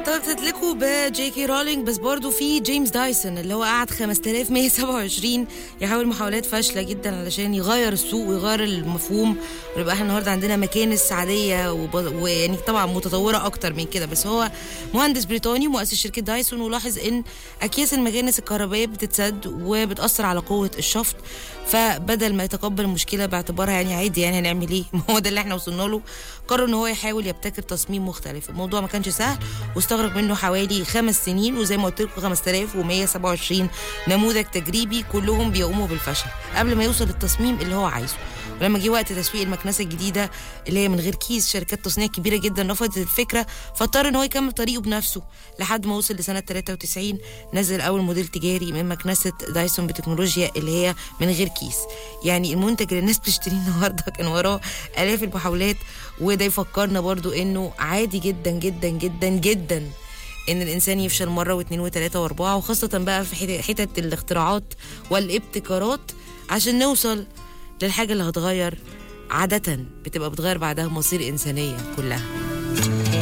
ابتدت لكم بجي كي رولينج بس برضو في جيمس دايسون اللي هو قعد 5127 يحاول محاولات فاشله جدا علشان يغير السوق ويغير المفهوم ونبقى احنا النهارده عندنا مكانس عاديه وب... ويعني طبعا متطوره اكتر من كده بس هو مهندس بريطاني مؤسس شركه دايسون ولاحظ ان اكياس المكانس الكهربائيه بتتسد وبتاثر على قوه الشفط فبدل ما يتقبل المشكله باعتبارها يعني عادي يعني هنعمل ايه ما هو ده اللي احنا وصلنا له قرر ان هو يحاول يبتكر تصميم مختلف الموضوع ما كانش سهل واستغرق منه حوالي خمس سنين وزي ما قلت لكم 5127 نموذج تجريبي كلهم بيقوموا بالفشل قبل ما يوصل للتصميم اللي هو عايزه ولما جه وقت تسويق المكنسه الجديده اللي هي من غير كيس شركات تصنيع كبيره جدا رفضت الفكره فاضطر ان هو يكمل طريقه بنفسه لحد ما وصل لسنه 93 نزل اول موديل تجاري من مكنسه دايسون بتكنولوجيا اللي هي من غير كيس يعني المنتج اللي الناس بتشتريه النهارده كان وراه الاف المحاولات وده يفكرنا برضو انه عادي جدا جدا جدا جدا ان الانسان يفشل مره واثنين وثلاثه واربعه وخاصه بقى في حتت الاختراعات والابتكارات عشان نوصل للحاجه اللي هتغير عاده بتبقى بتغير بعدها مصير انسانيه كلها